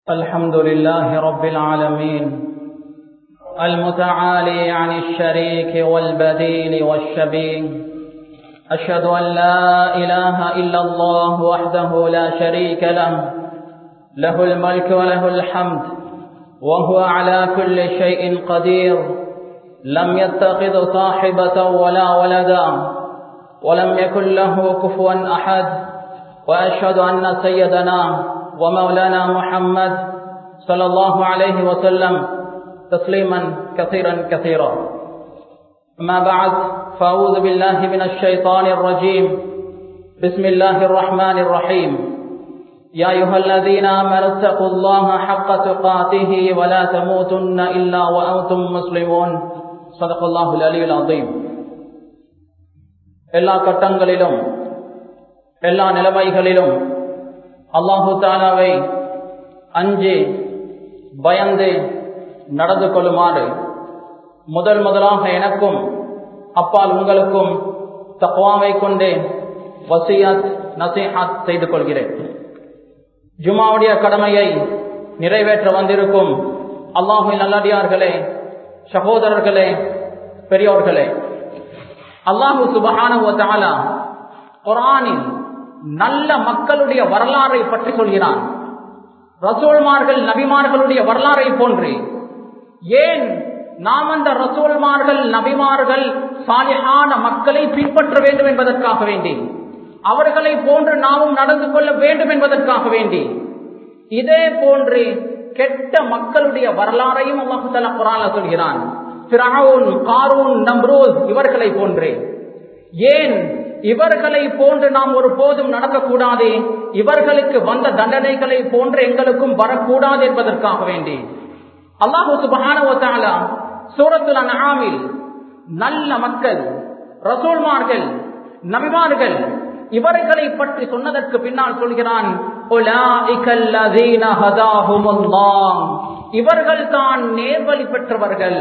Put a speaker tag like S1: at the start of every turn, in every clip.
S1: الحمد لله رب العالمين المتعالي عن الشريك والبديل والشبيه أشهد أن لا إله إلا الله وحده لا شريك له له الملك وله الحمد وهو على كل شيء قدير لم يتخذ صاحبة ولا ولدا ولم يكن له كفوا أحد وأشهد أن سيدنا ومولانا محمد صلى الله عليه وسلم تسليما كثيرا كثيرا أما بعد فأعوذ بالله من الشيطان الرجيم بسم الله الرحمن الرحيم يا أيها الذين آمنوا اتقوا الله حق تقاته ولا تموتن إلا وأنتم مسلمون صدق الله العلي العظيم எல்லா கட்டங்களிலும் எல்லா நிலைமைகளிலும் அல்லாஹு தாலாவை அஞ்சு பயந்து நடந்து கொள்ளுமாறு முதல் முதலாக எனக்கும் அப்பால் உங்களுக்கும் தக்குவாவை கொண்டு வசியத் நசீஹாத் செய்து கொள்கிறேன் ஜுமாவுடைய கடமையை நிறைவேற்ற வந்திருக்கும் அல்லாஹின் நல்லடியார்களே சகோதரர்களே பெரியோர்களே அல்லாஹு சுபஹான குரானில் நல்ல மக்களுடைய வரலாறை பற்றி சொல்கிறான் ரசூல்மார்கள் நபிமார்களுடைய வரலாறை போன்று ஏன் நாம் அந்த ரசூல்மார்கள் நபிமார்கள் சாலிஹான மக்களை பின்பற்ற வேண்டும் என்பதற்காக வேண்டி அவர்களை போன்று நாமும் நடந்து கொள்ள வேண்டும் என்பதற்காக வேண்டி இதே போன்று கெட்ட மக்களுடைய வரலாறையும் அல்லாஹு தலா குரான சொல்கிறான் காரூன் நம்ரோஸ் இவர்களை போன்றே ஏன் இவர்களை போன்று நாம் ஒரு போதும் நடக்கக்கூடாது இவர்களுக்கு வந்த தண்டனைகளை போன்று எங்களுக்கும் வரக்கூடாது என்பதற்காக வேண்டி அல்லாஹு சுபஹான சூரத்துல நாமில் நல்ல மக்கள் ரசூல்மார்கள் நபிமார்கள் இவர்களை பற்றி சொன்னதற்கு பின்னால் சொல்கிறான் இவர்கள் தான் நேர்வழி பெற்றவர்கள்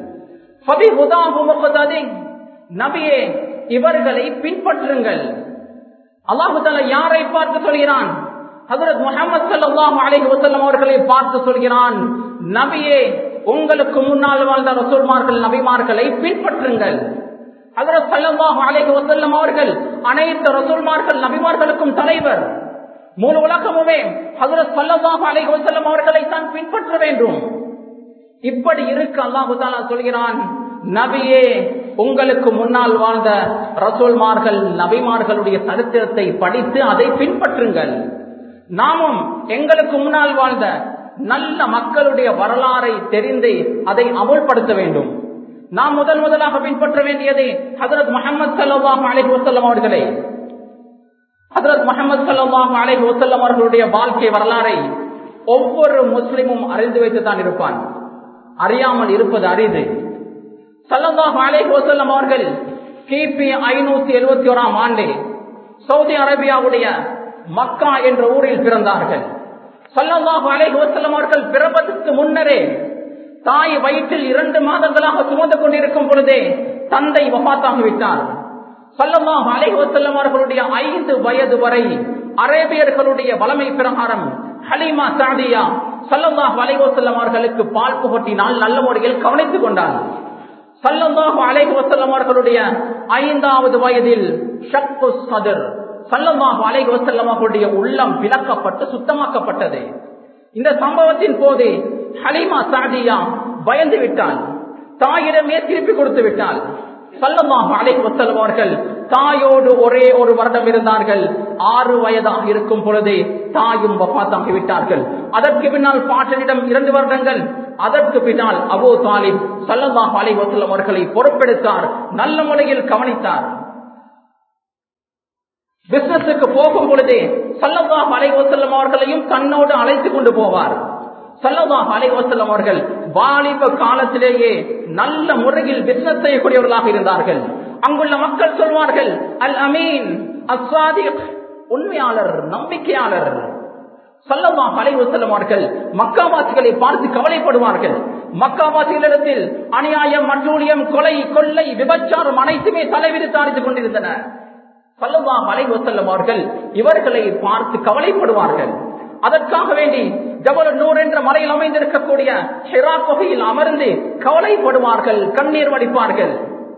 S1: நபியே இவர்களை பின்பற்றுங்கள் அல்லாஹு யாரை பார்த்து சொல்கிறான் ஹசரத் முகமது சல்லாஹ் அலஹி வசல்லம் அவர்களை பார்த்து சொல்கிறான் நபியே உங்களுக்கு முன்னால் வாழ்ந்த ரசூல்மார்கள் நபிமார்களை பின்பற்றுங்கள் ஹசரத் சல்லாஹ் அலஹி வசல்லம் அவர்கள் அனைத்து ரசூல்மார்கள் நபிமார்களுக்கும் தலைவர் முழு உலகமுமே ஹசரத் சல்லாஹ் அலஹி வசல்லம் அவர்களை தான் பின்பற்ற வேண்டும் இப்படி இருக்க அல்லாஹு தாலா சொல்கிறான் நபியே உங்களுக்கு முன்னால் வாழ்ந்த ரசோல்மார்கள் நபிமார்களுடைய சரித்திரத்தை படித்து அதை பின்பற்றுங்கள் நாமும் எங்களுக்கு முன்னால் வாழ்ந்த நல்ல மக்களுடைய வரலாறை தெரிந்து அதை அமுல்படுத்த வேண்டும் நாம் முதல் முதலாக பின்பற்ற வேண்டியது ஹசரத் முகமது சல்லாஹ் அலஹி வசல்லம் அவர்களே ஹசரத் முகமது சல்லாஹ் அலஹி வசல்லம் அவர்களுடைய வாழ்க்கை வரலாறை ஒவ்வொரு முஸ்லிமும் அறிந்து வைத்து தான் இருப்பான் அறியாமல் இருப்பது அரிது சல்லல்லாஹ் அலேஹ் வசல்லம் அவர்கள் கிபி ஐநூத்தி எழுபத்தி ஓராம் ஆண்டு சவுதி அரேபியாவுடைய மக்கா என்ற ஊரில் பிறந்தார்கள் சல்லல்லாஹ் அலேஹ் வசல்லம் அவர்கள் பிறப்பதற்கு முன்னரே தாய் வயிற்றில் இரண்டு மாதங்களாக சுமந்து கொண்டிருக்கும் பொழுதே தந்தை வபாத்தாகிவிட்டார் சல்லல்லாஹ் அலேஹ் வசல்லம் அவர்களுடைய ஐந்து வயது வரை அரேபியர்களுடைய வளமை பிரகாரம் ஹலீமா சாதியா சல்லல்லாஹ் அலைவசல்லம் அவர்களுக்கு பால் புகட்டினால் நல்ல முறையில் கவனித்துக் கொண்டார் சல்லல்லாஹு அலைஹி வசல்லம் அவர்களுடைய ஐந்தாவது வயதில் ஷக்கு சதர் சல்லல்லாஹு அலைஹி வசல்லம் அவர்களுடைய உள்ளம் விளக்கப்பட்டு சுத்தமாக்கப்பட்டது இந்த சம்பவத்தின் போது ஹலீமா சாதியா பயந்து விட்டால் தாயிடமே திருப்பி கொடுத்து விட்டால் சல்லல்லாஹு அலைஹி வசல்லம் அவர்கள் தாயோடு ஒரே ஒரு வருடம் இருந்தார்கள் ஆறு வயதாக இருக்கும் பொழுதே தாயும் வபாத்தாகி விட்டார்கள் அதற்கு பின்னால் பாட்டனிடம் இரண்டு வருடங்கள் அதற்கு பின்னால் அபோ தாலிப் சல்லல்லாஹ் அலை வசல்லம் அவர்களை பொறுப்பெடுத்தார் நல்ல முறையில் கவனித்தார் பிசினஸுக்கு போகும் பொழுதே சல்லல்லாஹ் அலை வசல்லம் அவர்களையும் தன்னோடு அழைத்து கொண்டு போவார் சல்லல்லாஹ் அலை வசல்லம் அவர்கள் வாலிப காலத்திலேயே நல்ல முறையில் பிசினஸ் செய்யக்கூடியவர்களாக இருந்தார்கள் அங்குள்ள மக்கள் சொல்வார்கள் அல் அமீன் அசாதிக் உண்மையாளர் நம்பிக்கையாளர் சல்லமா அலைவசல்லம் அவர்கள் மக்காவாசிகளை பார்த்து கவலைப்படுவார்கள் மக்காவாசிகளிடத்தில் அநியாயம் மற்றூழியம் கொலை கொள்ளை விபச்சாரம் அனைத்துமே தலைவிரித்தாரித்துக் கொண்டிருந்தன சல்லமா அலைவசல்லம் அவர்கள் இவர்களை பார்த்து கவலைப்படுவார்கள் அதற்காக வேண்டி ஜபல் நூர் என்ற மலையில் அமைந்திருக்கக்கூடிய ஹிரா குகையில் அமர்ந்து கவலைப்படுவார்கள் கண்ணீர் வடிப்பார்கள்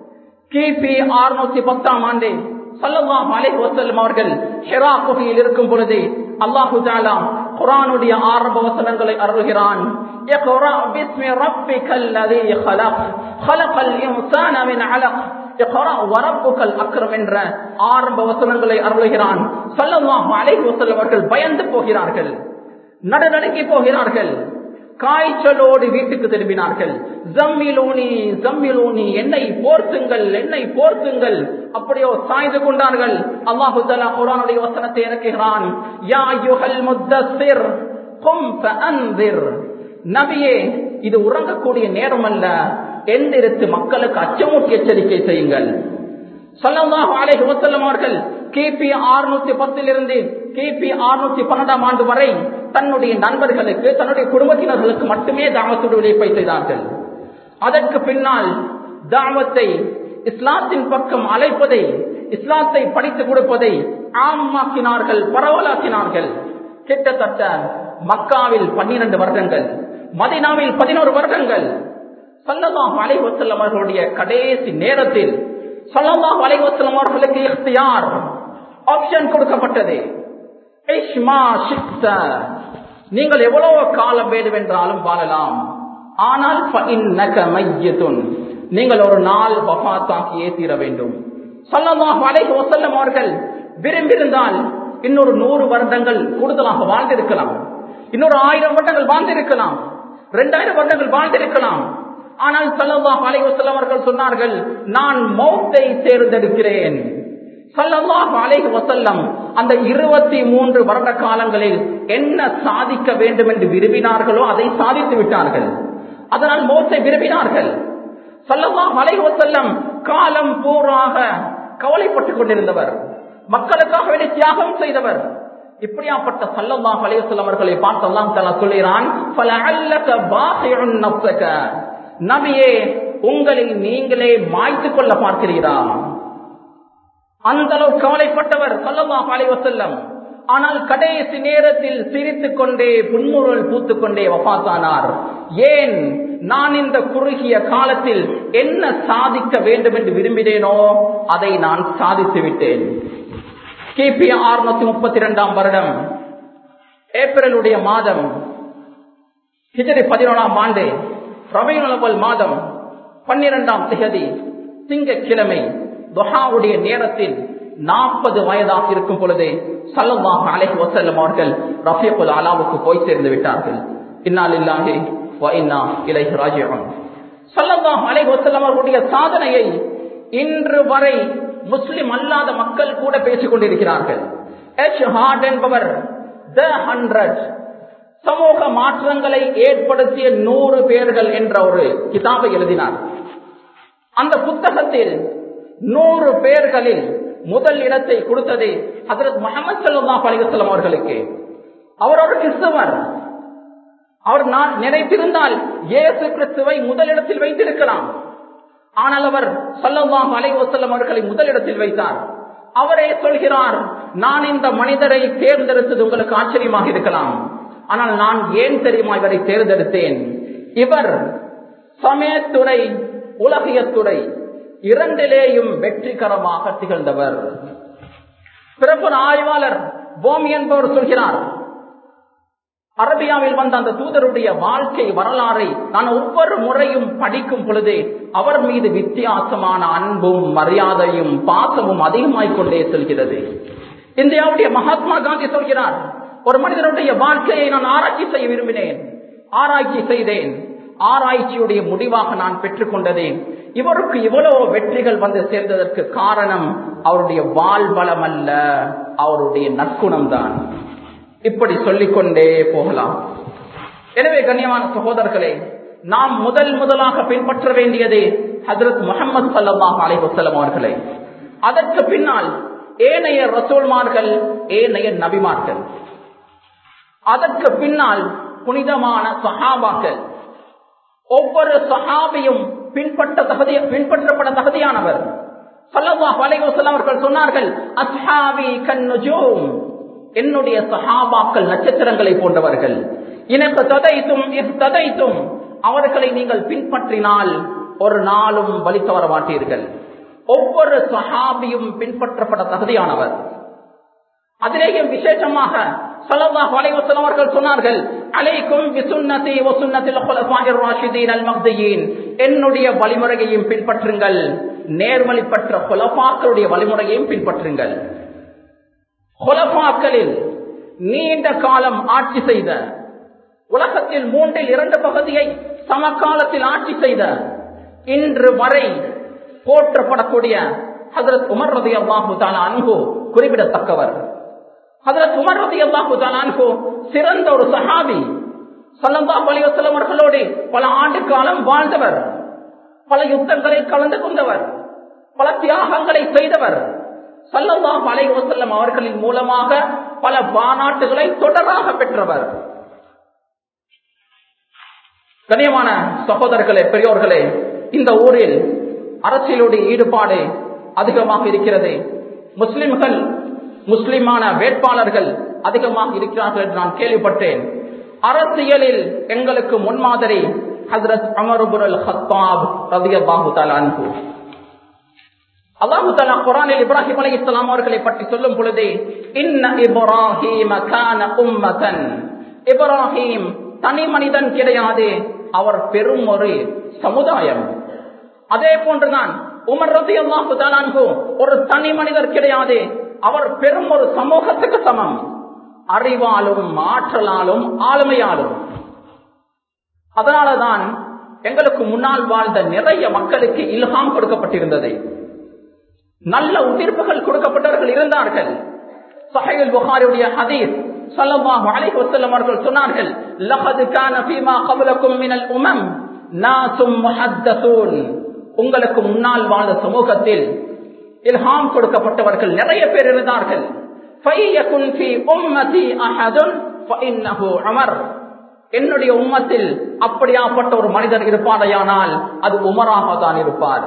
S1: கிபி அறுநூத்தி பத்தாம் ஆண்டு சல்லல்லாஹு அலைஹி வஸல்லம் அவர்கள் ஹிரா குகையில் இருக்கும் பொழுது அல்லாஹு தஆலா குர்ஆனுடைய ஆரம்ப வசனங்களை அருள்கிறான் இக்ரா பிஸ்மி ரப்பிக்கல் லதீ خلق خلق الانسان من علق இக்ரா வரப்புக்கல் அக்ரம் என்ற ஆரம்ப வசனங்களை அருள்கிறான் சல்லல்லாஹு அலைஹி வஸல்லம் அவர்கள் பயந்து போகிறார்கள் நடுநடுங்கி போகிறார்கள் காய்ச்சலோடு வீட்டுக்கு திரும்பினார்கள் ஜம்மிலூனி ஜம்மிலூனி என்னை போர்த்துங்கள் என்னை போர்த்துங்கள் அப்படியோ சாய்ந்து கொண்டார்கள் அல்லாஹு தலா குரானுடைய வசனத்தை இறக்குகிறான் யா யுஹல் முத்தஸ்ஸிர் கும் ஃபஅன்திர் நபியே இது உறங்கக்கூடிய நேரம் அல்ல எந்திருத்து மக்களுக்கு அச்சமூட்டி எச்சரிக்கை செய்யுங்கள் சொல்லல்லாஹு அலைஹி வஸல்லம் அவர்கள் கிபி அறுநூத்தி பத்திலிருந்து கிபி அறுநூத்தி பன்னெண்டாம் ஆண்டு வரை தன்னுடைய நண்பர்களுக்கு தன்னுடைய குடும்பத்தினர்களுக்கு மட்டுமே தாவத்துடைய உழைப்பை செய்தார்கள் அதற்கு பின்னால் தாவத்தை இஸ்லாத்தின் பக்கம் அழைப்பதை இஸ்லாத்தை படித்துக் கொடுப்பதை ஆமாக்கினார்கள் பரவலாக்கினார்கள் கிட்டத்தட்ட மக்காவில் பன்னிரண்டு வருடங்கள் மதினாவில் பதினோரு வருடங்கள் சல்லல்லாஹு அலைஹி வஸல்லம் அவர்களுடைய கடைசி நேரத்தில் சல்லல்லாஹு அலைஹி வஸல்லம் அவர்களுக்கு இख्तियार ஆப்ஷன் கொடுக்கப்பட்டது இஷ்மா ஷிக்த நீங்கள் எவ்வளவு காலம் வேண்டுமென்றாலும் வாழலாம் ஆனால் ஃபஇன்னக மையத்துன் நீங்கள் ஒரு நாள் வஃபாத்தாக்கியே தீர வேண்டும் சல்லல்லாஹு அலைஹி வஸல்லம் அவர்கள் விரும்பியிருந்தால் இன்னொரு நூறு வருடங்கள் கூடுதலாக வாழ்ந்திருக்கலாம் இன்னொரு ஆயிரம் வருடங்கள் வாழ்ந்திருக்கலாம் இரண்டாயிரம் வருடங்கள் வாழ்ந்திருக்கலாம் ஆனால் சல்லல்லாஹு அலைஹி வஸல்லம் அவர்கள் சொன்னார்கள் நான் மௌத்தை தேர்ந்தெடுக்கிறேன் சல்லல்லாஹு அலைஹி வஸல்லம் அந்த இருபத்தி மூன்று வருட காலங்களில் என்ன சாதிக்க வேண்டும் என்று விரும்பினார்களோ அதை சாதித்து விட்டார்கள் அதனால் மௌத்தை விரும்பினார்கள் சல்லல்லாஹு அலைஹி வஸல்லம் காலம் பூராக கவலைப்பட்டுக் கொண்டிருந்தவர் மக்களுக்காக வேண்டி தியாகம் செய்தவர் இப்படியாப்பட்ட சல்லல்லாஹு அலைஹி வஸல்லம் அவர்களை பார்த்து அல்லாஹ் தஆலா சொல்கிறான் ஃபலஅல்லக பாகிஉன் நஃப்ஸக நபியே உங்களை நீங்களே மாய்த்துக் கொள்ள பார்க்கிறீரா அந்த அளவு கவலைப்பட்டவர் சல்லல்லாஹு அலைஹி வஸல்லம் ஆனால் கடைசி நேரத்தில் சிரித்துக் கொண்டே புன்முறுவல் பூத்துக் கொண்டே வஃபாத்தானார் ஏன் நான் இந்த குறுகிய காலத்தில் என்ன சாதிக்க வேண்டும் என்று விரும்பினேனோ அதை நான் சாதித்து விட்டேன் கிபி அறுநூத்தி முப்பத்தி இரண்டாம் வருடம் ஏப்ரலுடைய மாதம் ஹிஜரி பதினோராம் ஆண்டு ரபியுல் மாதம் பன்னிரெண்டாம் திகதி திங்கக்கிழமை துஹாவுடைய நேரத்தில் நாற்பது வயதாக இருக்கும் பொழுதே சல்லல்லாஹு அலைஹி வஸல்லம் அவர்கள் ரஃபீகுல் அலாவுக்கு போய் சேர்ந்து விட்டார்கள் இன்னால் இல்லாஹி வ இன்னா இலைஹி ராஜிஊன் சல்லல்லாஹு அலைஹி வஸல்லம் அவர்களுடைய சாதனையை இன்று வரை முஸ்லிம் அல்லாத மக்கள் கூட பேசிக் கொண்டிருக்கிறார்கள் எச் ஹார்ட் என்பவர் த ஹண்ட்ரட் சமூக மாற்றங்களை ஏற்படுத்திய நூறு பேர்கள் என்ற ஒரு கிதாபை எழுதினார் அந்த புத்தகத்தில் நூறு பேர்களில் முதல் இடத்தை கொடுத்தது ஹசரத் முகமது சல்லா அலிவசலம் அவர்களுக்கு அவர் ஒரு கிறிஸ்தவர் அவர் நான் நினைத்திருந்தால் இயேசு கிறிஸ்துவை முதலிடத்தில் வைத்திருக்கலாம் ஆனால் அவர் சல்லல்லாஹு அலைஹி வஸல்லம் அவர்களை முதலிடத்தில் வைத்தார் அவரே சொல்கிறார் நான் இந்த மனிதரை தேர்ந்தெடுத்தது உங்களுக்கு ஆச்சரியமாக இருக்கலாம் ஆனால் நான் ஏன் தெரியுமா இவரை தேர்ந்தெடுத்தேன் இவர் சமயத்துறை உலகியத்துறை இரண்டிலேயும் வெற்றிகரமாக திகழ்ந்தவர் பிறப்பு ஆய்வாளர் போமி என்பவர் சொல்கிறார் அரபியாவில் வந்த அந்த தூதருடைய வாழ்க்கை வரலாறை நான் ஒவ்வொரு முறையும் படிக்கும் பொழுது அவர் மீது வித்தியாசமான அன்பும் மரியாதையும் பாசமும் அதிகமாய்க் கொண்டே செல்கிறது இந்தியாவுடைய மகாத்மா காந்தி சொல்கிறார் ஒரு மனிதனுடைய வாழ்க்கையை நான் ஆராய்ச்சி செய்ய விரும்பினேன் ஆராய்ச்சி செய்தேன் ஆராய்ச்சியுடைய முடிவாக நான் பெற்றுக்கொண்டதேன் இவருக்கு இவ்வளவு வெற்றிகள் வந்து சேர்ந்ததற்கு காரணம் அவருடைய வாழ்வளம் அல்ல அவருடைய நற்குணம் தான் இப்படி சொல்லிக்கொண்டே போகலாம் எனவே கண்ணியமான சகோதரர்களே நாம் முதல் முதலாக பின்பற்ற வேண்டியது ஹசரத் முகமது சல்லாஹ் அலி வசலம் அவர்களே அதற்கு பின்னால் ஏனைய ரசூல்மார்கள் ஏனைய நபிமார்கள் அதற்கு பின்னால் புனிதமான சஹாபாக்கள் ஒவ்வொரு சஹாபியும் பின்பற்ற தகுதி பின்பற்றப்பட தகுதியானவர் சல்லல்லாஹு அலைஹி வஸல்லம் அவர்கள் சொன்னார்கள் அஸ்ஹாபி கன்னுஜூம் என்னுடைய சஹாபாக்கள் நட்சத்திரங்களை போன்றவர்கள் எனக்கு ததைத்தும் ததைத்தும் அவர்களை நீங்கள் பின்பற்றினால் ஒரு நாளும் வழி தவற மாட்டீர்கள் ஒவ்வொரு சஹாபியும் பின்பற்றப்பட தகுதியானவர் அதிலேயும் விசேஷமாக சல்லல்லாஹு அலைஹி வஸல்லம் அவர்கள் சொன்னார்கள் அலைக்கும் பிசுன்னதி வ சுன்னத்தில் குலஃபாயிர் ராஷிதீன் அல் மஹ்தியீன் என்னுடைய வழிமுறையையும் பின்பற்றுங்கள் நேர்வழி பெற்ற குலஃபாக்களுடைய வழிமுறையையும் பின்பற்றுங்கள் குலஃபாக்களில் நீண்ட காலம் ஆட்சி செய்த உலகத்தில் மூன்றில் இரண்டு பகுதியை சமகாலத்தில் ஆட்சி செய்த இன்று வரை போற்றப்படக்கூடிய ஹதரத் உமர் ரதி அல்லாஹு தாலா அன்பு குறிப்பிடத்தக்கவர் ஹதரத் உமர் ரதி அல்லாஹு தாலா அன்பு சிறந்த ஒரு சஹாபி சல்லல்லா அலிவசலம் அவர்களோடு பல ஆண்டு காலம் வாழ்ந்தவர் பல யுத்தங்களில் கலந்து கொண்டவர் பல தியாகங்களை செய்தவர் சல்லல்லாஹ் அலைவசல்லம் அவர்களின் மூலமாக பல பாநாட்டுகளை தொடராக பெற்றவர் கண்ணியமான சகோதரர்களே பெரியோர்களே இந்த ஊரில் அரசியலுடைய ஈடுபாடு அதிகமாக இருக்கிறது முஸ்லிம்கள் முஸ்லிமான வேட்பாளர்கள் அதிகமாக இருக்கிறார்கள் என்று நான் கேள்விப்பட்டேன் அரசியலில் எங்களுக்கு முன்மாதிரி ஹசரத் அமருபுரல் ஹத்தாப் ரதியல்லாஹு தலான்ஹு அல்லாஹு தலா குரானில் இப்ராஹிம் அலி இஸ்லாம் அவர்களை பற்றி சொல்லும் பொழுது இன்ன இப்ராஹிம் கான உம்மதன் இப்ராஹிம் தனி மனிதன் கிடையாது அவர் பெரும் ஒரு சமுதாயம் அதே போன்றுதான் உமர் ரதி அல்லாஹு தாலான்கு ஒரு தனி மனிதர் கிடையாது அவர் பெரும் ஒரு சமூகத்துக்கு சமம் அறிவாலும் ஆற்றலாலும் ஆளுமையாலும் அதனாலதான் எங்களுக்கு முன்னால் வாழ்ந்த நிறைய மக்களுக்கு இல்ஹாம் கொடுக்கப்பட்டிருந்தது நல்ல உதிர்ப்புகள் கொடுக்கப்பட்டவர்கள் இருந்தார்கள் சஹைல் புகாரியுடைய ஹதீஸ் ஸல்லல்லாஹு அலைஹி வஸல்லம் அவர்கள் சொன்னார்கள் லகத் கான ஃபீமா கப்லக்கும் மினல் உமம் நாசும் முஹத்தஸூன் உங்களுக்கு முன்னால் வாழ்ந்த சமூகத்தில் இல்ஹாம் கொடுக்கப்பட்டவர்கள் நிறைய பேர் இருந்தார்கள் ஃபையகுன் ஃபீ உம்மதி அஹதுன் ஃபஇன்னஹு உமர் என்னுடைய உம்மத்தில் அப்படியாப்பட்ட ஒரு மனிதர் இருப்பாரையானால் அது உமராக தான் இருப்பார்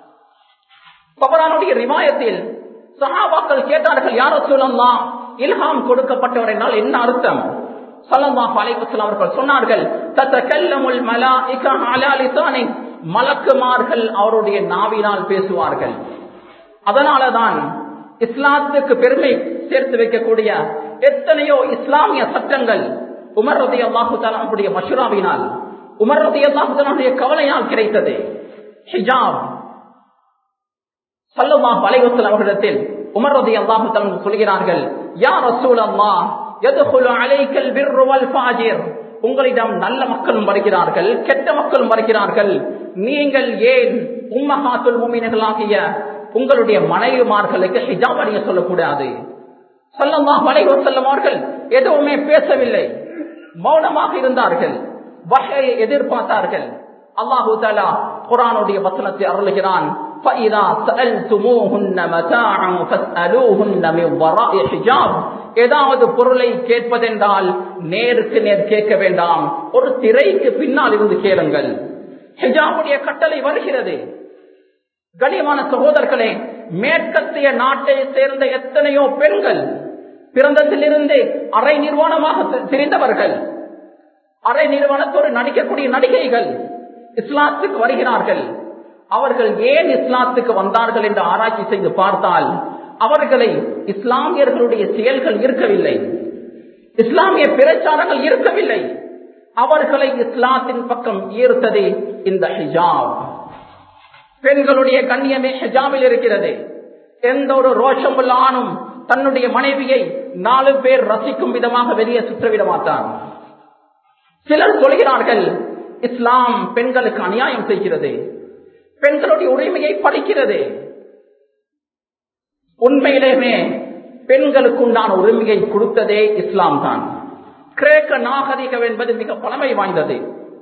S1: பபரானுடைய ரிவாயத்தில் சஹாபாக்கள் கேட்டார்கள் யார சொல்லலாம் இல்ஹாம் கொடுக்கப்பட்டவர் என்றால் என்ன அர்த்தம் சல்லல்லாஹு அலைஹி வஸல்லம் அவர்கள் சொன்னார்கள் தத்தகல்லமுல் மலாயிகா அலா லிசானி மலக்குமார்கள் அவருடைய நாவினால் பேசுவார்கள் அதனாலதான் இஸ்லாத்துக்கு பெருமை சேர்த்து வைக்கக்கூடிய எத்தனையோ இஸ்லாமிய சட்டங்கள் உமர் ரதி அல்லாஹு தலாவுடைய மஷுராவினால் உமர் ரதி அல்லாஹு தலாவுடைய கவலையால் கிடைத்தது ஹிஜாப் சல்லல்லாஹு அலைஹி வஸல்லம் அவர்களிடத்தில் உமர் ரதி அல்லாஹு தஆலா சொல்கிறார்கள் யா ரசூலல்லாஹ் யதுகுலு அலைக்கல் பிர்ரு வல் ஃபாஜிர் உங்களிடம் நல்ல மக்களும் வருகிறார்கள் கெட்ட மக்களும் வருகிறார்கள் நீங்கள் ஏன் உம்மஹாத்துல் முஃமின்களாகிய உங்களுடைய மனைவிமார்களுக்கு ஹிஜாப் அணிய சொல்லக்கூடாது சல்லல்லாஹு அலைஹி வஸல்லம் அவர்கள் எதுவுமே பேசவில்லை மௌனமாக இருந்தார்கள் வகை எதிர்பார்த்தார்கள் அல்லாஹு தாலா குரானுடைய வசனத்தை அருளுகிறான் فَإِذَا سَأَلْتُمُوهُنَّ مَتَاعًا فَاسْأَلُوهُنَّ مِنْ وَرَاءِ حِجَابٍ ஏதாவது பொருளை கேட்பதென்றால் நேருக்கு நேர் கேட்க வேண்டாம் ஒரு திரைக்கு பின்னால் இருந்து கேளுங்கள் ஹிஜாபுடைய கட்டளை வருகிறது கனியமான சகோதரர்களே மேற்கத்திய நாட்டை சேர்ந்த எத்தனையோ பெண்கள் பிறந்ததிலிருந்து அரை நிர்வாணமாக தெரிந்தவர்கள் அரை நிறுவனத்தோடு நடிக்கக்கூடிய நடிகைகள் இஸ்லாத்துக்கு வருகிறார்கள் அவர்கள் ஏன் இஸ்லாத்துக்கு வந்தார்கள் என்று ஆராய்ச்சி செய்து பார்த்தால் அவர்களை இஸ்லாமியர்களுடைய செயல்கள் இருக்கவில்லை இஸ்லாமிய பிரச்சாரங்கள் இருக்கவில்லை அவர்களை இஸ்லாத்தின் பக்கம் ஈர்த்தது இந்த ஹிஜாப் பெண்களுடைய கண்ணியமே ஹிஜாபில் இருக்கிறது எந்த ஒரு ரோஷமுள்ள ஆணும் தன்னுடைய மனைவியை நாலு பேர் ரசிக்கும் விதமாக வெளியே சுற்றவிட மாட்டான் சிலர் சொல்கிறார்கள் இஸ்லாம் பெண்களுக்கு அநியாயம் செய்கிறது பெண்களுடைய உரிமையை பறிக்கிறது உண்மையிலேயே பெண்களுக்கு உண்டான உரிமையை கொடுத்ததே இஸ்லாம் தான் கிரேக்க நாகரிகம் என்பது மிக பழமை வாய்ந்தது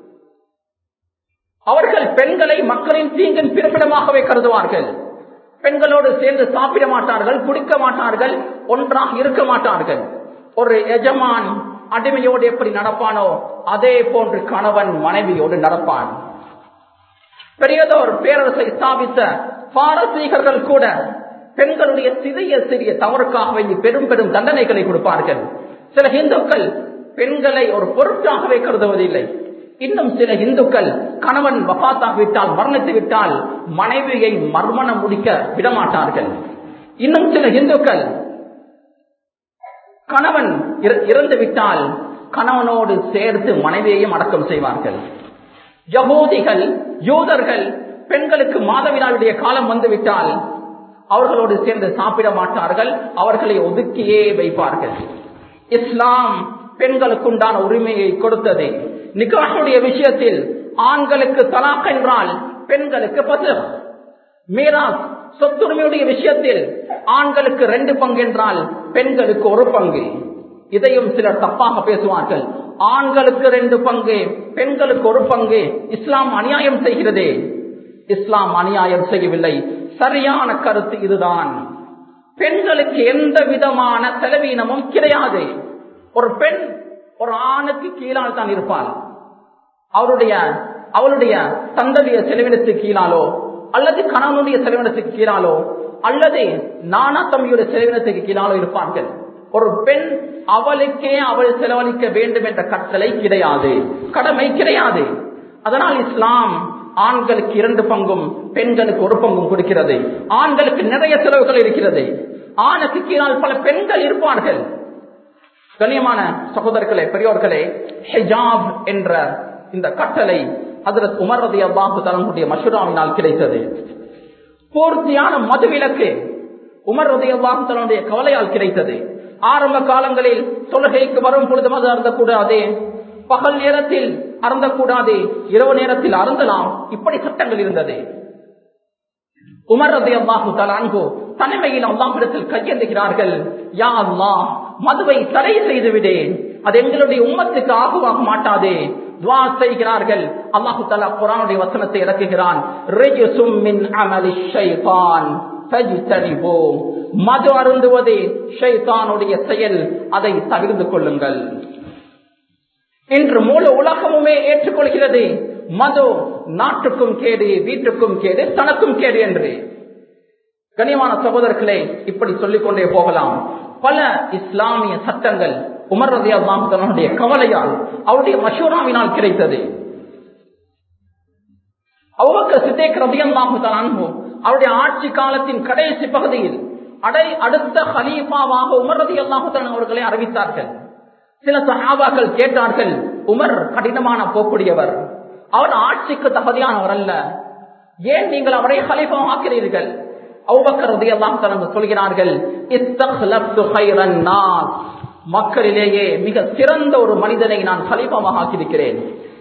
S1: அவர்கள் பெண்களை மக்களின் தீங்கின் பிறப்பிடமாகவே கருதுவார்கள் பெண்களோடு சேர்ந்து சாப்பிட மாட்டார்கள் குடிக்க மாட்டார்கள் ஒன்றாக இருக்க மாட்டார்கள் ஒரு எஜமான் அடிமையோடு எப்படி நடப்பானோ அதே போன்று கணவன் மனைவியோடு நடப்பான் பெரியதோர் பேரரசை ஸ்தாபித்த பாரசீகர்கள் கூட பெண்களுடைய சிறிய சிறிய தவறுக்காக வேண்டி பெரும் பெரும் தண்டனைகளை கொடுப்பார்கள் சில இந்துக்கள் பெண்களை ஒரு பொருட்டாகவே கருதுவதில்லை இன்னும் சில இந்துக்கள் கணவன் வபாத்தாகிவிட்டால் மரணித்து விட்டால் மனைவியை மர்மணம் முடிக்க விடமாட்டார்கள் இன்னும் சில இந்துக்கள் கணவன் இறந்து விட்டால் கணவனோடு சேர்த்து மனைவியையும் அடக்கம் செய்வார்கள் யகோதிகள் யூதர்கள் பெண்களுக்கு மாதவிடாவுடைய காலம் வந்துவிட்டால் அவர்களோடு சேர்ந்து சாப்பிட மாட்டார்கள் அவர்களை ஒதுக்கியே வைப்பார்கள் இஸ்லாம் பெண்களுக்குண்டான உரிமையை கொடுத்தது நிகாஷுடைய விஷயத்தில் ஆண்களுக்கு தலாக் என்றால் பெண்களுக்கு பசு மீராஸ் சொத்துரிமையுடைய விஷயத்தில் ஆண்களுக்கு ரெண்டு பங்கு என்றால் பெண்களுக்கு ஒரு பங்கு இதையும் சிலர் தப்பாக பேசுவார்கள் ஆண்களுக்கு ரெண்டு பங்கு பெண்களுக்கு ஒரு பங்கு இஸ்லாம் அநியாயம் செய்கிறது இஸ்லாம் அநியாயம் செய்யவில்லை சரியான கருத்து இதுதான் பெண்களுக்கு எந்த விதமான செலவீனமும் கிடையாது ஒரு பெண் ஒரு ஆணுக்கு கீழால் தான் இருப்பாள் அவருடைய அவளுடைய தந்ததிய செலவினத்துக்கு கீழாலோ அல்லது கணவனுடைய செலவினத்துக்கு கீழாலோ அல்லது நானா தம்பியுடைய செலவினத்துக்கு கீழாலோ இருப்பார்கள் ஒரு பெண் அவளுக்கே அவள் செலவழிக்க வேண்டும் என்ற கட்டளை கிடையாது கடமை கிடையாது அதனால் இஸ்லாம் ஆண்களுக்கு இரண்டு பங்கும் பெண்களுக்கு ஒரு பங்கும் கொடுக்கிறது ஆண்களுக்கு நிறைய செலவுகள் இருக்கிறது ஆணுக்கு கீழால் பல பெண்கள் இருப்பார்கள் கண்ணியமான சகோதரர்களே பெரியோர்களே ஹெஜாப் என்ற இந்த கட்டளை அதற்கு உமர்வதி அல்லாஹு தலனுடைய மஷூராவினால் கிடைத்தது பூர்த்தியான மதுவிலக்கு உமர்வதி அல்லாஹு தலனுடைய கவலையால் கிடைத்தது ஆரம்ப காலங்களில் தொழுகைக்கு வரும் பொழுது மது அருந்தக்கூடாது பகல் நேரத்தில் அருந்தக்கூடாது இரவு நேரத்தில் அருந்தலாம் இப்படி சட்டங்கள் இருந்தது உமர் ரதி அல்லாஹு தலான்கோ தனிமையில் அல்லாஹிடத்தில் கையெழுகிறார்கள் யா அல்லாஹ் மதுவை தடை செய்து விடேன் அது எங்களுடைய உம்மத்துக்கு ஆகுவாக மாட்டாதே துவா செய்கிறார்கள் அல்லாஹு தலா குரானுடைய வசனத்தை இறக்குகிறான் மது அருந்துவதே ஷைத்தானுடைய செயல் அதை தவிர்த்து கொள்ளுங்கள் இன்று முழு உலகமுமே ஏற்றுக்கொள்கிறது மது நாட்டுக்கும் கேடு வீட்டுக்கும் கேடு தனக்கும் கேடு என்று கனியமான சகோதரர்களே இப்படி சொல்லிக் கொண்டே போகலாம் பல இஸ்லாமிய சட்டங்கள் உமர் ரதி அல்லாஹுடைய கவலையால் அவருடைய மஷூராவினால் கிடைத்தது அவ்வக்க சித்தேக் ரதி அல்லாஹு அவருடைய ஆட்சி காலத்தின் கடைசி பகுதியில் அடை அடுத்த ஹலீஃபாவாக உமர் ரதி அல்லாஹுதான் அவர்களை அறிவித்தார்கள் சில சஹாபாக்கள் கேட்டார்கள் உமர் கடினமான போக்குடையவர் அவர் ஆட்சிக்கு தகுதியானவர் அல்ல ஏன் நீங்கள் அவரை ஹலீஃபா ஆக்கிறீர்கள் அவுபக்கர் ரதி அல்லாஹு சொல்கிறார்கள் மக்களிலேயே மிக சிறந்த ஒரு மனிதனை நான் ஹலீஃபாவாக ஆக்கியிருக்கிறேன்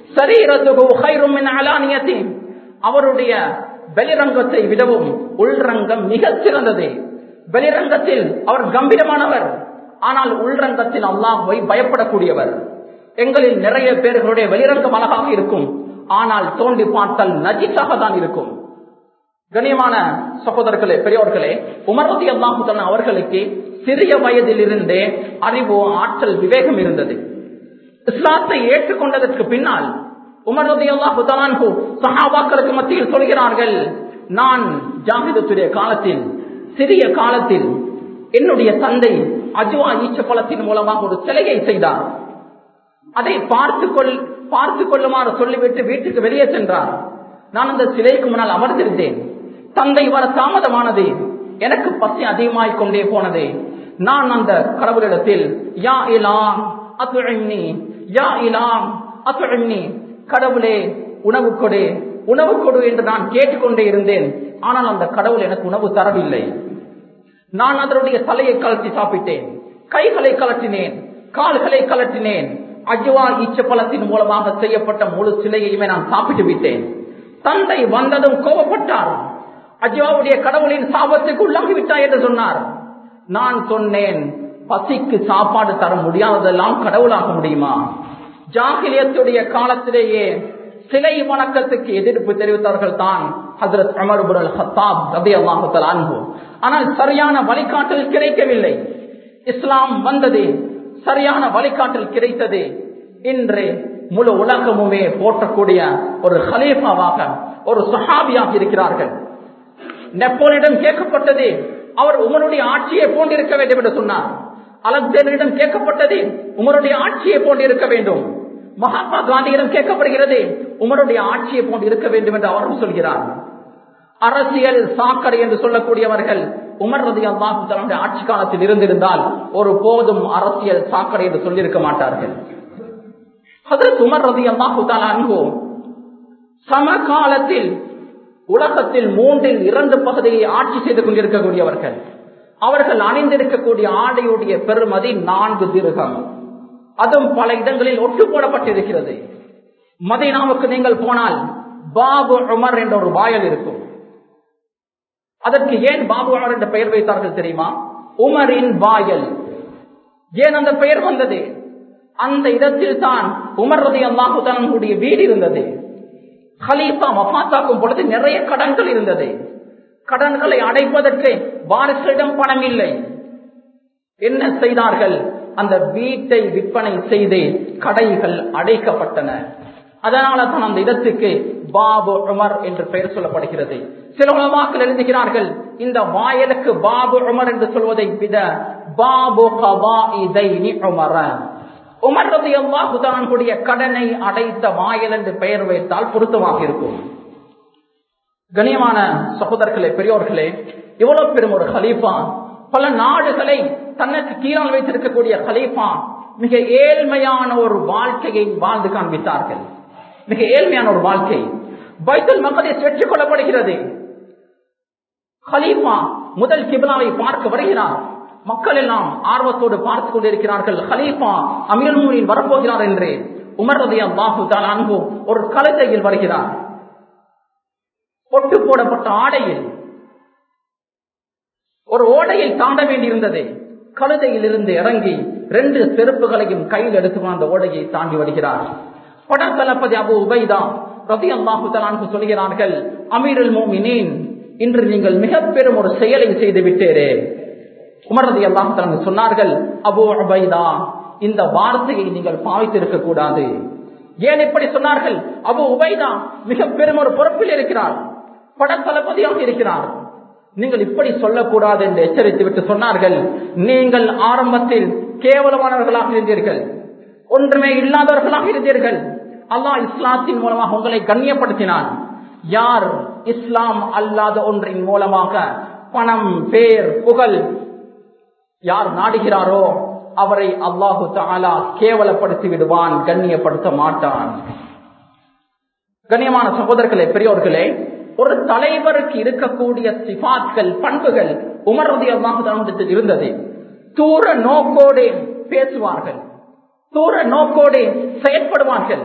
S1: அவருடைய வெளிரங்கத்தை விடவும் உள்ரங்கம் மிக சிறந்தது வெளிரங்கத்தில் அவர் கம்பீரமானவர் ஆனால் உள்ரங்கத்தில் அல்லாஹுவை பயப்படக்கூடியவர் எங்களில் நிறைய பேர்களுடைய வெளிரங்கம் அழகாக இருக்கும் ஆனால் தோண்டி பார்த்தால் நஜிஸாக தான் இருக்கும் கண்ணியமான சகோதரர்களே பெரியவர்களே உமர்வதி அல்லாஹுதன் அவர்களுக்கு சிறிய வயதில் இருந்தே அறிவு ஆற்றல் விவேகம் இருந்தது இஸ்லாத்தை ஏற்றுக்கொண்டதற்கு பின்னால் உமர்வதி அல்லாஹு சஹாபாக்களுக்கு மத்தியில் சொல்கிறார்கள் நான் ஜாகிதத்துடைய காலத்தில் சிறிய காலத்தில் என்னுடைய தந்தை அஜுவா ஈச்சப்பழத்தின் மூலமாக ஒரு சிலையை செய்தார் அதை பார்த்து கொள் பார்த்து கொள்ளுமாறு சொல்லிவிட்டு வீட்டுக்கு வெளியே சென்றார் நான் அந்த சிலைக்கு முன்னால் அமர்ந்திருந்தேன் தந்தை வர தாமதமானது எனக்கு பசி அதிகமாய் கொண்டே போனது நான் அந்த கடவுளிடத்தில் யா இலாம் அத்துழி யா இலாம் அத்துழி கடவுளே உணவு கொடு உணவு கொடு என்று நான் கேட்டுக்கொண்டே இருந்தேன் ஆனால் அந்த கடவுள் எனக்கு உணவு தரவில்லை நான் அதனுடைய தலையை கலட்டி சாப்பிட்டேன் கைகளை கலட்டினேன் கால்களை கலட்டினேன் அஜ்வா ஈச்சப்பழத்தின் மூலமாக செய்யப்பட்ட முழு சிலையையுமே நான் சாப்பிட்டு விட்டேன் தந்தை வந்ததும் கோபப்பட்டார் அஜ்வாவுடைய கடவுளின் சாபத்துக்கு உள்ளாகி விட்டாய் என்று சொன்னார் நான் சொன்னேன் பசிக்கு சாப்பாடு தர முடியாததெல்லாம் கடவுளாக முடியுமா ஜாகிலியத்துடைய காலத்திலேயே சிலை வணக்கத்துக்கு எதிர்ப்பு தெரிவித்தவர்கள் தான் ஹசரத் அமர்புரல் ஹத்தாப் ரபி அல்லாஹுத்தல் அன்பு ஆனால் சரியான வழிகாட்டல் கிடைக்கவில்லை இஸ்லாம் வந்தது சரியான வழிகாட்டல் கிடைத்தது இன்று முழு உலகமுமே போற்றக்கூடிய ஒரு ஹலீஃபாவாக ஒரு சஹாபியாக இருக்கிறார்கள் நெப்போலியிடம் கேட்கப்பட்டது அவர் உமருடைய ஆட்சியை போன்றிருக்க வேண்டும் என்று சொன்னார் அலெக்சாண்டரிடம் கேட்கப்பட்டது உமருடைய ஆட்சியை போன்று இருக்க வேண்டும் மகாத்மா காந்தியிடம் கேட்கப்படுகிறது உமருடைய ஆட்சியை போன்று இருக்க வேண்டும் என்று அவரும் சொல்கிறார் அரசியல் சாக்கடை என்று சொல்லக்கூடியவர்கள் உமர் ரதி அல்லாஹு தன்னுடைய ஆட்சி காலத்தில் இருந்திருந்தால் ஒரு போதும் அரசியல் சாக்கடை என்று சொல்லியிருக்க மாட்டார்கள் ஹதரத் உமர் ரதி அல்லாஹு அன்பு சமகாலத்தில் உலகத்தில் மூன்றில் இரண்டு பகுதியை ஆட்சி செய்து கொண்டிருக்கக்கூடியவர்கள் அவர்கள் அணிந்திருக்கக்கூடிய ஆடையுடைய பெருமதி நான்கு திருகம் அதுவும் பல இடங்களில் ஒட்டு போடப்பட்டிருக்கிறது மதீனாவுக்கு நீங்கள் போனால் பாபு உமர் என்ற ஒரு வாயல் இருக்கும் அதற்கு ஏன் பாபு உமர் என்ற பெயர் வைத்தார்கள் தெரியுமா உமரின் வாயல் ஏன் அந்த பெயர் வந்தது அந்த இடத்தில் தான் உமர் ரதி அல்லாஹு தன்னுடைய வீடு இருந்தது ஹலீஃபா மஃபாத்தாக்கும் பொழுது நிறைய கடன்கள் இருந்தது கடன்களை அடைப்பதற்கு வாரிசுகளிடம் பணம் இல்லை என்ன செய்தார்கள் அந்த வீட்டை விற்பனை செய்து கடைகள் அடைக்கப்பட்டன அதனால தான் அந்த இடத்துக்கு பாபு உமர் என்று பெயர் சொல்லப்படுகிறது சில உலமாக்கள் எழுதுகிறார்கள் இந்த வாயலுக்கு பாபு உமர் என்று சொல்வதை விட பாபு உமர உமர் ரதி அல்லாஹுதானுடைய கடனை அடைத்த வாயல் என்று பெயர் வைத்தால் பொருத்தமாக இருக்கும் கண்ணியமான சகோதரர்களே பெரியோர்களே இவ்வளவு பெரும் ஒரு ஹலீஃபா பல நாடுகளை தனக்கு கீழால் வைத்திருக்கக்கூடிய ஹலீஃபா மிக ஏழ்மையான ஒரு வாழ்க்கையை வாழ்ந்து காண்பித்தார்கள் மிக ஏழ்மையான ஒரு வாழ்க்கை பைத்தல் மக்களில் பெற்றுக் கொள்ளப்படுகிறது ஹலீஃபா முதல் கிபிலாவை பார்க்க வருகிறார் மக்கள் எல்லாம் ஆர்வத்தோடு பார்த்துக் கொண்டிருக்கிறார்கள் ஹலீஃபா அமீர் மூனில் வரப்போகிறார் என்று உமர் ரதி அல்லாஹு அன்பு ஒரு கழுதையில் வருகிறார் பொட்டு போடப்பட்ட ஆடையில் ஒரு ஓடையில் தாண்ட வேண்டியிருந்தது கழுதையில் இருந்து இறங்கி ரெண்டு செருப்புகளையும் கையில் எடுத்து அந்த ஓடையை தாண்டி வருகிறார் படத்தளபதி அபு உபைதா ரதி அல்லாஹு தலான்கு சொல்கிறார்கள் அமீருல் மோமினேன் இன்று நீங்கள் மிக பெரும் ஒரு செயலை செய்து விட்டேரே உமர் ரதி அல்லாஹு தலான் சொன்னார்கள் அபு உபைதா இந்த வார்த்தையை நீங்கள் பாவித்திருக்க கூடாது ஏன் இப்படி சொன்னார்கள் அபு உபைதா மிக பெரும் ஒரு பொறுப்பில் இருக்கிறார் படத்தளபதியாக இருக்கிறார் நீங்கள் இப்படி சொல்லக்கூடாது என்று எச்சரித்து விட்டு சொன்னார்கள் நீங்கள் ஆரம்பத்தில் கேவலமானவர்களாக இருந்தீர்கள் ஒன்றுமே இல்லாதவர்களாக இருந்தீர்கள் அல்லாஹ் இஸ்லாத்தின் மூலமாக உங்களை கண்ணியப்படுத்தினான் யார் இஸ்லாம் அல்லாத ஒன்றின் மூலமாக பணம் பேர் புகழ் யார் நாடுகிறாரோ அவரை அல்லாஹு தாலா கேவலப்படுத்தி விடுவான் கண்ணியப்படுத்த மாட்டான் கண்ணியமான சகோதரர்களே பெரியோர்களே ஒரு தலைவருக்கு இருக்கக்கூடிய சிபாத்கள் பண்புகள் உமர்வதி அல்லாஹு இருந்தது தூர நோக்கோடு பேசுவார்கள் தூர நோக்கோடு செயற்படுவார்கள்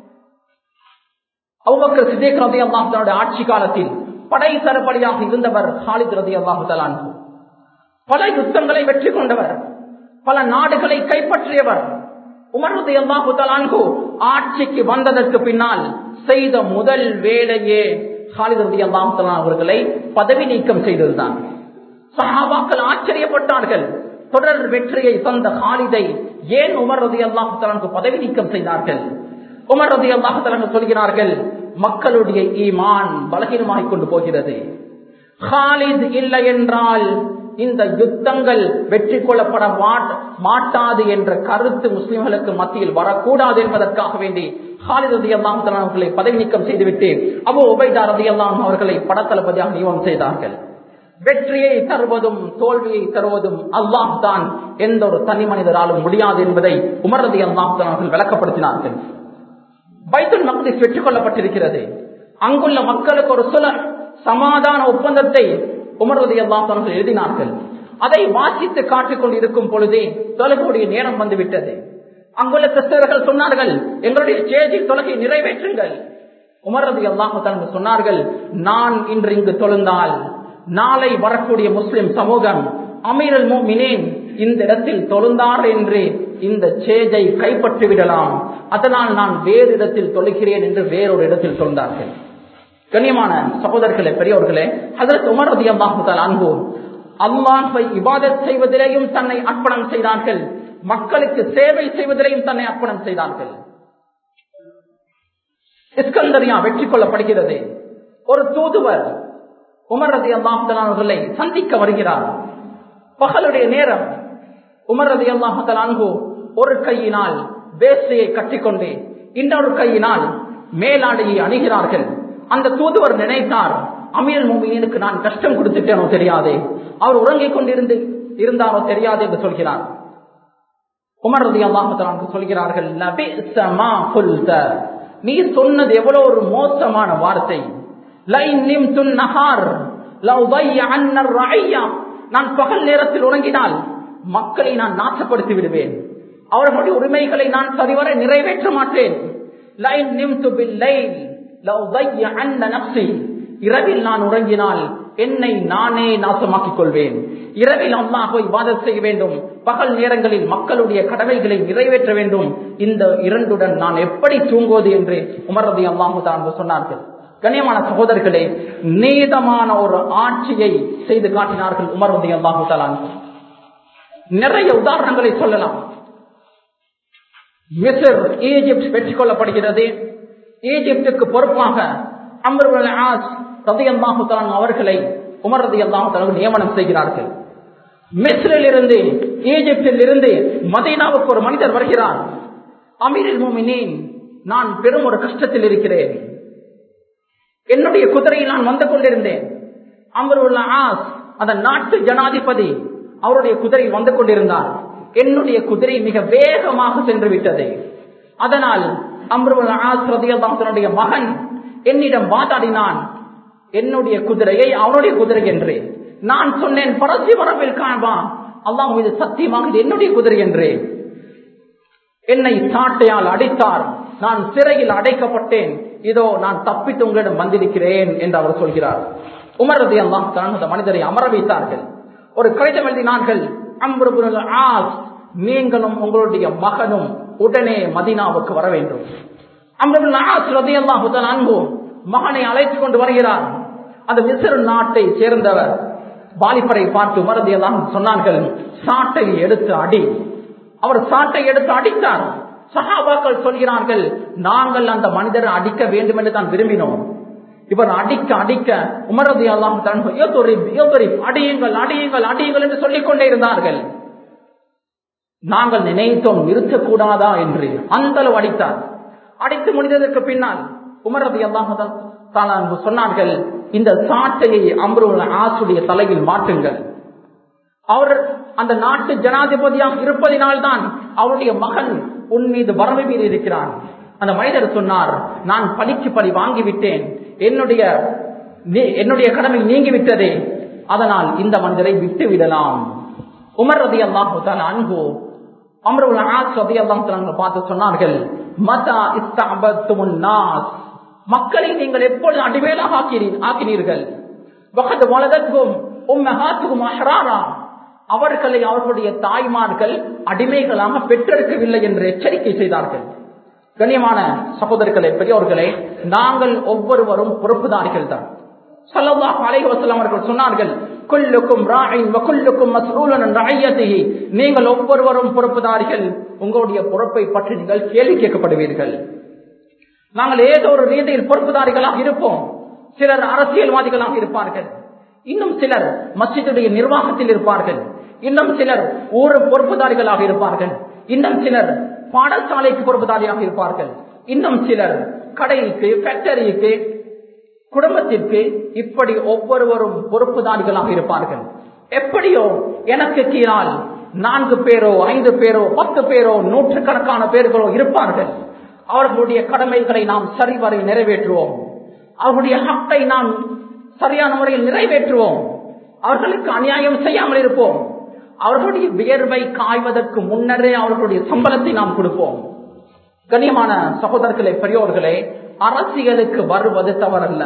S1: அவ்வளவு சிதேக் ரதி அல்லாஹுடைய ஆட்சி காலத்தில் படை தரப்படியாக இருந்தவர் ஹாலித் ரதி அல்லாஹு தலான் பல யுத்தங்களை வெற்றி கொண்டவர் பல நாடுகளை கைப்பற்றியவர் உமர்வது அல்லாஹு தலான்கு ஆட்சிக்கு வந்ததற்கு பின்னால் செய்த முதல் வேலையே ஹாலித் ரதி அல்லாஹு தலான் அவர்களை பதவி நீக்கம் செய்ததுதான் சஹாபாக்கள் ஆச்சரியப்பட்டார்கள் தொடர் வெற்றியை தந்த ஹாலிதை ஏன் உமர் ரதி அல்லாஹு தலான்கு பதவி நீக்கம் செய்தார்கள் உமர் ரதி அல்லாஹு தலான் சொல்கிறார்கள் மக்களுடைய ஈமான் பலகீனமாகிக் கொண்டு போகிறது ஹாலித் இல்லை என்றால் இந்த யுத்தங்கள் வெற்றி கொள்ளப்பட மாட்டாது என்ற கருத்து முஸ்லிம்களுக்கு மத்தியில் வரக்கூடாது என்பதற்காக வேண்டி ஹாலித் ரதி அல்லாம் அவர்களை பதவி நீக்கம் செய்துவிட்டு அபு உபைதா ரதி அல்லாம் அவர்களை படத்தளபதியாக நியமனம் செய்தார்கள் வெற்றியை தருவதும் தோல்வியை தருவதும் அல்லாஹ் தான் எந்த ஒரு தனி மனிதராலும் முடியாது என்பதை உமர் ரதி அல்லாம் அவர்கள் விளக்கப்படுத்தினார்கள் பைத்துல் மக்திஸ் பெற்றுக் கொள்ளப்பட்டிருக்கிறது அங்குள்ள மக்களுக்கு ஒரு சில சமாதான ஒப்பந்தத்தை உமர்வதி அல்லாஹ் எழுதினார்கள் அதை வாசித்து காட்டிக் கொண்டு இருக்கும் பொழுதே தொலைக்கூடிய நேரம் வந்துவிட்டது அங்குள்ள கிறிஸ்தவர்கள் சொன்னார்கள் எங்களுடைய சேதி தொலைகை நிறைவேற்றுங்கள் உமரது அல்லாஹு சொன்னார்கள் நான் இன்று இங்கு தொழுந்தால் நாளை வரக்கூடிய முஸ்லிம் சமூகம் அமீரல் மினேன் இந்த இடத்தில் தொழுந்தார் என்று இந்த சேஜை கைப்பற்றி விடலாம் அதனால் நான் வேறு இடத்தில் தொழுகிறேன் என்று வேறொரு இடத்தில் தொழுந்தார்கள் கண்ணியமான சகோதரர்களே பெரியவர்களே அதற்கு உமரதி அல்லாஹுதால் அன்பு அல்லாஹை இபாதத் செய்வதிலேயும் தன்னை அர்ப்பணம் செய்தார்கள் மக்களுக்கு சேவை செய்வதிலேயும் தன்னை அர்ப்பணம் செய்தார்கள் இஸ்கந்தரியா வெற்றி கொள்ளப்படுகிறது ஒரு தூதுவர் உமர் ரதி அல்லாஹுத்தலான்களை சந்திக்க வருகிறார் பகலுடைய நேரம் உமர் ரதி அல்லாஹுத்தலான்கு ஒரு கையினால் வேசையை கட்டிக்கொண்டு இன்னொரு கையினால் மேலாடையை அணுகிறார்கள் அந்த தூதுவர் நினைத்தார் அமீர் மூமியனுக்கு நான் கஷ்டம் கொடுத்துட்டேனோ தெரியாதே அவர் உறங்கிக் கொண்டிருந்து இருந்தாரோ தெரியாது என்று சொல்கிறார் உமர் ரதி அல்லாஹுத்தலான்கு சொல்கிறார்கள் நீ சொன்னது எவ்வளவு ஒரு மோசமான வார்த்தை நான் பகல் நேரத்தில் உறங்கினால் மக்களை நான் நாசப்படுத்தி விடுவேன் அவர்களுடைய உரிமைகளை நான் சரிவர நிறைவேற்ற மாட்டேன் இரவில் நான் உறங்கினால் என்னை நானே நாசமாக்கிக் கொள்வேன் இரவில் அல்லாஹை வாதம் செய்ய வேண்டும் பகல் நேரங்களில் மக்களுடைய கடமைகளை நிறைவேற்ற வேண்டும் இந்த இரண்டுடன் நான் எப்படி தூங்குவது என்று உமரதி அல்லாஹு தான் சொன்னார்கள் கண்ணியமான சகோதரர்களே நீதமான ஒரு ஆட்சியை செய்து காட்டினார்கள் உமரதி அல்லாஹு தலான் நிறைய உதாரணங்களை சொல்லலாம் மிசர் ஈஜிப்ட் வெற்றி கொள்ளப்படுகிறது ஈஜிப்டுக்கு பொறுப்பாக அமர்வல் ஆஸ் ரதி அல்லாஹு தலான் அவர்களை உமர் ரதி அல்லாஹு தலான் நியமனம் செய்கிறார்கள் மிஸ்ரில் இருந்து ஈஜிப்டில் இருந்து மதீனாவுக்கு ஒரு மனிதர் வருகிறார் அமீரில் மூமினேன் நான் பெரும் ஒரு கஷ்டத்தில் இருக்கிறேன் என்னுடைய குதிரையில் நான் வந்து கொண்டிருந்தேன் அமருள்ள ஆஸ் அந்த நாட்டு ஜனாதிபதி அவருடைய குதிரை வந்து கொண்டிருந்தார் என்னுடைய குதிரை மிக வேகமாக சென்று விட்டது அதனால் அம்ருல் ஆஸ் ரதியல்லாஹனுடைய மகன் என்னிடம் வாதாடினான் என்னுடைய குதிரையை அவனுடைய குதிரை என்று நான் சொன்னேன் பரசி வரவில் காண்பா அல்லாஹ் மீது சத்தியமாக இது என்னுடைய குதிரை என்று என்னை சாட்டையால் அடித்தார் நான் சிறையில் அடைக்கப்பட்டேன் இதோ நான் தப்பித்து உங்களிடம் வந்திருக்கிறேன் என்று அவர் சொல்கிறார் உமர் ரதி அல்லாஹ் அந்த மனிதரை அமர வைத்தார்கள் ஒரு கடிதம் எழுதினார்கள் ஆஸ் நீங்களும் உங்களுடைய மகனும் உடனே மதினாவுக்கு வர வேண்டும் அம்ருல் ஆஸ் ரதி அல்லாஹுதான் அன்பு மகனை அழைத்துக் கொண்டு வருகிறார் அந்த மிசிறு நாட்டை சேர்ந்தவர் வாலிபரை பார்த்து உமரதி எல்லாம் சொன்னார்கள் சாட்டை எடுத்து அடி அவர் சாட்டை எடுத்து அடித்தார் சஹாபாக்கள் சொல்கிறார்கள் நாங்கள் அந்த மனிதரை அடிக்க வேண்டும் என்று தான் விரும்பினோம் இவர் அடிக்க அடிக்க உமரதி அல்லாம் அடியுங்கள் அடியுங்கள் அடியுங்கள் என்று சொல்லிக் கொண்டே இருந்தார்கள் நாங்கள் நினைத்தோம் நிறுத்தக்கூடாதா என்று அந்த அளவு அடித்தார் அடித்து முடிந்ததற்கு பின்னால் உமரதி அல்லாஹ் சொன்னார்கள் இந்த சாட்டையை அம்ருல் ஆசுடைய தலையில் மாற்றுங்கள் அவர் அந்த நாட்டு ஜனாதிபதியாக இருப்பதினால்தான் அவருடைய மகன் உன் மீது வரவு மீறி இருக்கிறான் அந்த மனிதர் சொன்னார் நான் பலிக்கு பலி வாங்கிவிட்டேன் என்னுடைய என்னுடைய கடமை நீங்கிவிட்டதே அதனால் இந்த மனிதரை விட்டு விடலாம் உமர் ரதி அல்லாஹு அன்பு அமருல் ஆஸ் ரதி அல்லாஹ் பார்த்து சொன்னார்கள் மதா இஸ்தாபத்துமுன்னாஸ் மக்களை நீங்கள் எப்பொழுது அடிவேலாக ஆக்கினீர்கள் வளதற்கும் உம்மஹாத்துக்கும் அஹ்ராரா அவர்களை அவர்களுடைய தாய்மார்கள் அடிமைகளாக பெற்றெடுக்கவில்லை என்று எச்சரிக்கை செய்தார்கள் கண்ணியமான சகோதரர்களே பெரியவர்களே நாங்கள் ஒவ்வொருவரும் பொறுப்புதாரிகள் தான் சல்லல்லாஹு அலைஹி வஸல்லம் அவர்கள் சொன்னார்கள் குல்லுக்கும் ராயின் வகுல்லுக்கும் மஸ்ஊலன் ரஅய்யதிஹி நீங்கள் ஒவ்வொருவரும் பொறுப்புதாரிகள் உங்களுடைய பொறுப்பை பற்றி நீங்கள் கேள்வி கேட்கப்படுவீர்கள் நாங்கள் ஏதோ ஒரு ரீதியில் பொறுப்புதாரிகளாக இருப்போம் சிலர் அரசியல்வாதிகளாக இருப்பார்கள் இன்னும் சிலர் மஸ்ஜிதுடைய நிர்வாகத்தில் இருப்பார்கள் இன்னும் சிலர் ஊர் பொறுப்புதாரிகளாக இருப்பார்கள் இன்னும் சிலர் பாடசாலைக்கு பொறுப்புதாரியாக இருப்பார்கள் இன்னும் சிலர் கடைக்கு ஃபேக்டரிக்கு குடும்பத்திற்கு இப்படி ஒவ்வொருவரும் பொறுப்புதாரிகளாக இருப்பார்கள் எப்படியோ எனக்கு கீழால் நான்கு பேரோ ஐந்து பேரோ பத்து பேரோ நூற்றுக்கணக்கான பேர்களோ இருப்பார்கள் அவர்களுடைய கடமைகளை நாம் சரிவரை நிறைவேற்றுவோம் அவர்களுடைய ஹக்கை நாம் சரியான முறையில் நிறைவேற்றுவோம் அவர்களுக்கு அநியாயம் செய்யாமல் இருப்போம் அவர்களுடைய வியர்வை காய்வதற்கு முன்னரே அவர்களுடைய சம்பளத்தை நாம் கொடுப்போம் கண்ணியமான சகோதரர்களே பெரியோர்களே அரசியலுக்கு வருவது தவறல்ல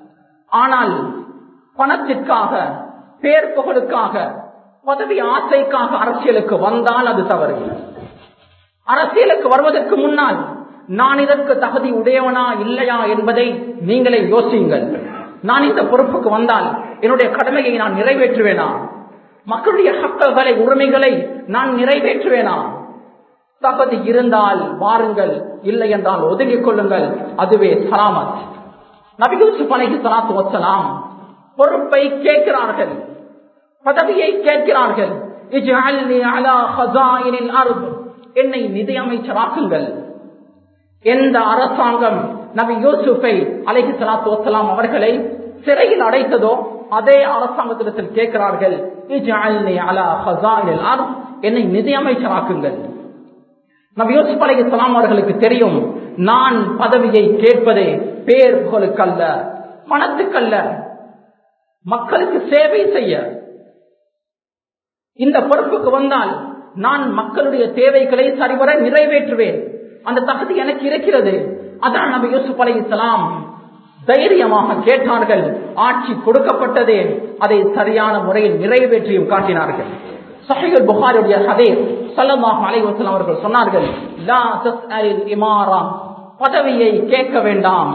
S1: ஆனால் பணத்திற்காக பேர் புகழுக்காக பதவி ஆசைக்காக அரசியலுக்கு வந்தால் அது தவறு அரசியலுக்கு வருவதற்கு முன்னால் நான் இதற்கு தகுதி உடையவனா இல்லையா என்பதை நீங்களே யோசியுங்கள் நான் இந்த பொறுப்புக்கு வந்தால் என்னுடைய கடமையை நான் நிறைவேற்றுவேனா மக்களுடைய ஹக்கங்களை உரிமைகளை நான் நிறைவேற்றுவேனா தகுதி இருந்தால் வாருங்கள் இல்லை என்றால் ஒதுங்கிக் கொள்ளுங்கள் அதுவே சலாமத் நபியூசுப் அலைஹி சலாத்து வசலாம் பொறுப்பை கேட்கிறார்கள் பதவியை கேட்கிறார்கள் இஜ்அல்னி அலா ஹஸாயினில் அர்த் என்னை நிதியமைச்சராக்குங்கள் எந்த அரசாங்கம் நபி யூசுஃபை அலைஹி ஸலாத்து வஸலாம் அவர்களை சிறையில் அடைத்ததோ அதே அரசாங்கத்திடத்தில் கேட்கிறார்கள் இஜ்அல்னி அலா ஹஸாயினில் அர்த் என்னை நிதியமைச்சராக்குங்கள் நபி யூசுப் அலைஹி ஸலாம் அவர்களுக்கு தெரியும் நான் பதவியை கேட்பதே பேர் புகழுக்கல்ல பணத்துக்கல்ல மக்களுக்கு சேவை செய்ய இந்த பொறுப்புக்கு வந்தால் நான் மக்களுடைய தேவைகளை சரிவர நிறைவேற்றுவேன் அந்த தகுதி எனக்கு இருக்கிறது அதான் நபி யூசுப் அலைஹிஸ்ஸலாம் தைரியமாக கேட்டார்கள் ஆட்சி கொடுக்கப்பட்டதே அதை சரியான முறையில் நிறைவேற்றியும் காட்டினார்கள் சஹீல் புகாருடைய ஹதீஸ் ஸல்லல்லாஹு அலைஹி வஸல்லம் அவர்கள் சொன்னார்கள் லா தஸ்அலில் இமாரா பதவியை கேட்க வேண்டாம்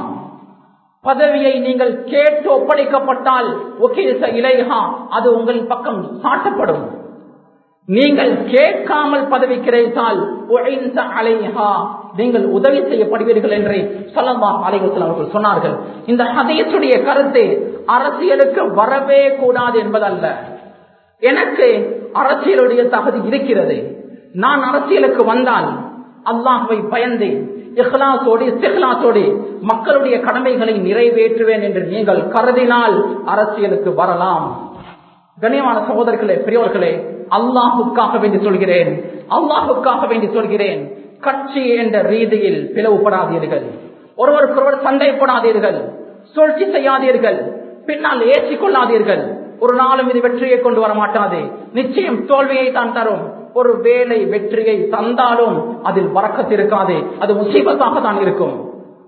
S1: பதவியை நீங்கள் கேட்டு ஒப்படைக்கப்பட்டால் ஒகேச இலைஹா அது உங்கள் பக்கம் சாட்டப்படும் நீங்கள் கேட்காமல் பதவி கிடைத்தால் உழைந்த அலைஹா நீங்கள் உதவி செய்யப்படுவீர்கள் என்று சொல்லமா அலைவசல் அவர்கள் சொன்னார்கள் இந்த ஹதீசுடைய கருத்து அரசியலுக்கு வரவே கூடாது என்பதல்ல எனக்கு அரசியலுடைய தகுதி இருக்கிறது நான் அரசியலுக்கு வந்தால் அல்லாஹுவை பயந்து இஹ்லாசோடு இஸ்திஹ்லாசோடு மக்களுடைய கடமைகளை நிறைவேற்றுவேன் என்று நீங்கள் கருதினால் அரசியலுக்கு வரலாம் கண்ணியமான சகோதரர்களே பெரியவர்களே அல்லாஹுக்காக வேண்டி சொல்கிறேன் அல்லாஹுக்காக வேண்டி சொல்கிறேன் கட்சி என்ற ரீதியில் பிளவுபடாதீர்கள் ஒருவருக்கொருவர் சண்டைப்படாதீர்கள் சூழ்ச்சி செய்யாதீர்கள் பின்னால் ஏற்றிக் கொள்ளாதீர்கள் ஒரு நாளும் இது வெற்றியை கொண்டு வர மாட்டாது நிச்சயம் தோல்வியை தான் தரும் ஒரு வேலை வெற்றியை தந்தாலும் அதில் வரக்கத்திருக்காது அது முசீபத்தாக தான் இருக்கும்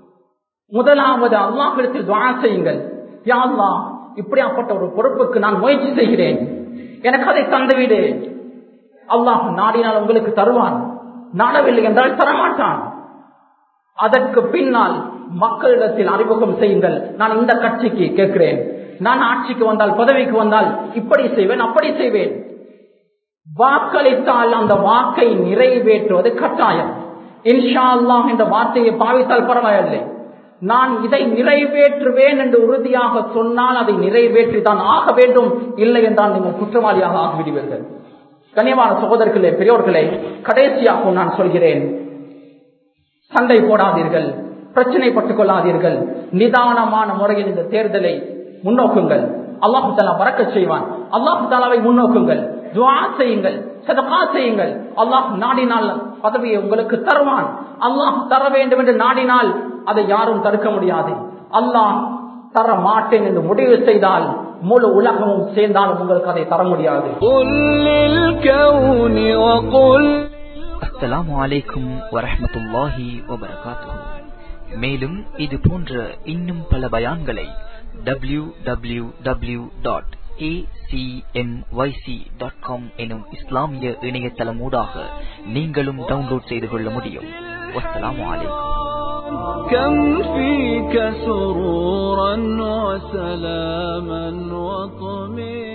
S1: முதலாவது அல்லாஹிடத்தில் துவா செய்யுங்கள் யா அல்லாஹ் இப்படியாப்பட்ட ஒரு பொறுப்புக்கு நான் முயற்சி செய்கிறேன் எனக்கு அதை தந்துவிடு அல்லாஹ் நாடினால் உங்களுக்கு தருவான் நாடவில்லை என்றால் தரமாட்டான் அதற்கு பின்னால் மக்களிடத்தில் அறிமுகம் செய்யுங்கள் நான் இந்த கட்சிக்கு கேட்கிறேன் நான் ஆட்சிக்கு வந்தால் பதவிக்கு வந்தால் இப்படி செய்வேன் அப்படி செய்வேன் வாக்களித்தால் அந்த வாக்கை நிறைவேற்றுவது கட்டாயம் இன்ஷா அல்லாஹ் இந்த வார்த்தையை பாவித்தால் பரவாயில்லை நான் இதை நிறைவேற்றுவேன் என்று உறுதியாக சொன்னால் அதை நிறைவேற்றி தான் ஆக வேண்டும் இல்லை என்றால் நீங்கள் குற்றவாளியாக ஆகிவிடுவீர்கள் கனியமான சகோதரர்களே பெரியோர்களே கடைசியாக நான் சொல்கிறேன் சண்டை போடாதீர்கள் பிரச்சனைப்பட்டுக் கொள்ளாதீர்கள் நிதானமான முறையில் இந்த தேர்தலை முன்னோக்குங்கள் அல்லாஹு தாலா பறக்க செய்வான் அல்லாஹு தாலாவை முன்னோக்குங்கள் துவா செய்யுங்கள் சதகா செய்யுங்கள் அல்லாஹ் நாடினால் பதவியை உங்களுக்கு தருவான் அல்லாஹ் தர வேண்டும் என்று நாடினால் அதை யாரும் தடுக்க முடியாது அல்லாஹ் தர மாட்டேன் என்று முடிவு செய்தால் முழு உலகமும் சேர்ந்தாலும் உங்களுக்கு அதை தர முடியாது
S2: அஸ்ஸலாமு அலைக்கும் வரஹ்மத்துல்லாஹி வபரகாத்துஹு மேலும் இது போன்ற இன்னும் பல பயான்களை W W W dot acmyc.com எனும் இஸ்லாமிய இணையதளம் ஊடாக நீங்களும் டவுன்லோட் செய்து கொள்ள முடியும் வஸ்ஸலாமு அலைக்கும்
S3: كم فيك سرورا وسلاما وطمئنا